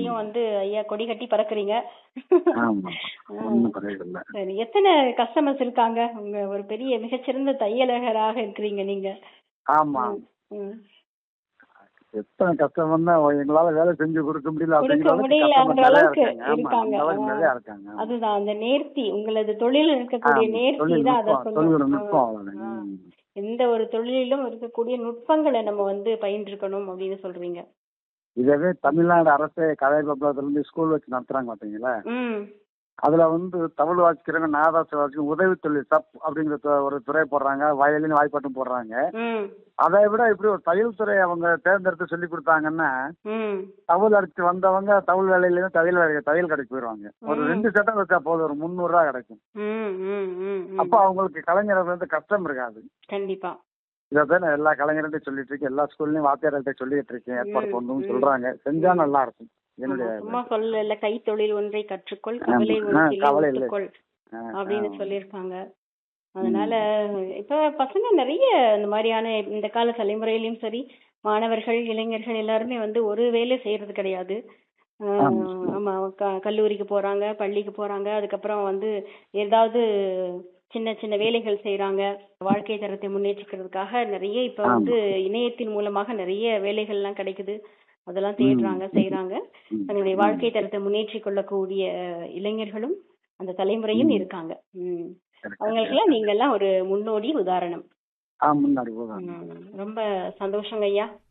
அதுலயும் வந்து ஐயா கொடி கட்டி பறக்குறீங்க ஆமா ஒண்ணும் குறையில்லை சரி எத்தனை கஸ்டமர்ஸ் இருக்காங்க உங்க ஒரு பெரிய மிகச்சிறந்த தையலகராக இருக்கிறீங்க நீங்க ஆமா ம். எத்தனை கஷ்டம்னா எங்களால வேலை செஞ்சு கொடுக்க முடியல கொடுக்க அப்படிங்கிற அளவுக்கு முடியல customer அந்த நிறைய அளவுக்கு இருக்காங்க. ஆமா, இருக்காங்க. அந்த அளவுக்கு நிறைய இருக்காங்க அதுதான் அந்த நேர்த்தி உங்களது தொழில் இருக்கக்கூடிய ஆமா, நேர்த்தி தான் அதை தொழில்நுட்பம் தொழில்நுட்பம் சொல்லுங்க அவ்வளவுதான். ம். எந்த ஒரு தொழிலிலும் இருக்கக்கூடிய நுட்பங்களை நம்ம வந்து பயின்றிருக்கணும் அப்படின்னு சொல்றீங்க இதவே தமிழ்நாடு அரசு கலைப்பபலத்துல இருந்து ஸ்கூல் வச்சு நடத்துறாங்க பாத்தீங்களா ம் அதுல வந்து தமிழ் வாசிக்கிறவங்க நாதாச வாசிக்கிறவங்க உதவி தொழில் சப் அப்படிங்கிற து- ஒரு துறை போடுறாங்க வயலின் வாய்ப்பாட்டும் போடுறாங்க ம் அதை விட இப்படி ஒரு தையல் துறை அவங்க தேர்ந்தெடுத்து சொல்லி கொடுத்தாங்கன்னா ம் தவுல் அடிச்சு வந்தவங்க தவுல் வேலையில தையல் வேலை தையல் கடைக்கு போயிடுவாங்க ஒரு ம். ரெண்டு சட்டம் வச்சா போதும் ஒரு முந்நூறு ரூபா கிடைக்கும் ம் ம் ம் ம். அப்போ அவங்களுக்கு கலைஞர்கள் வந்து கஷ்டம் இருக்காது கண்டிப்பா இதான் நான் எல்லா கலைஞர்கிட்டையும் சொல்லிட்டு இருக்கேன் எல்லா ஸ்கூல்லையும் வாத்தியார்கிட்ட சொல்லிட்டு இருக்கேன் ஏற்பாடு ம், பண்ணணும்னு ம். சொல்றாங்க செஞ்சா நல்லா இருக்கும் என்னுடைய ஆமா, சும்மா சொல்லல கைத்தொழில் ஒன்றை கற்றுக்கொள் ஆமா. கவலை ஆ, ஒன்றிலே கவலை இல்லை. ஒத்துக்கொள் ஆ, அப்படின்னு ஆ. சொல்லியிருக்காங்க அதனால இப்ப பசங்க நிறைய இந்த மாதிரியான இந்த கால தலைமுறையிலயும் சரி மாணவர்கள் இளைஞர்கள் எல்லாருமே வந்து ஒரு வேலை செய்யறது கிடையாது ஆஹ் ஆமா. ஆமா க- கல்லூரிக்கு போறாங்க பள்ளிக்கு போறாங்க அதுக்கப்புறம் வந்து ஏதாவது சின்ன சின்ன வேலைகள் செய்யறாங்க வாழ்க்கை தரத்தை முன்னேற்றிக்கிறதுக்காக நிறைய இப்ப ஆமா. வந்து இணையத்தின் மூலமாக நிறைய வேலைகள் எல்லாம் கிடைக்குது அதெல்லாம் தேடுறாங்க செய்யறாங்க ம். தன்னுடைய வாழ்க்கை தரத்தை முன்னேற்றிக் கொள்ளக்கூடிய இளைஞர்களும் அந்த தலைமுறையும் ம். இருக்காங்க ம். correct. அவங்களுக்கெல்லாம் நீங்க எல்லாம் ஒரு முன்னோடி உதாரணம் ஆ முன்னாடி போதும் ம். ரொம்ப சந்தோஷங்க ஐயா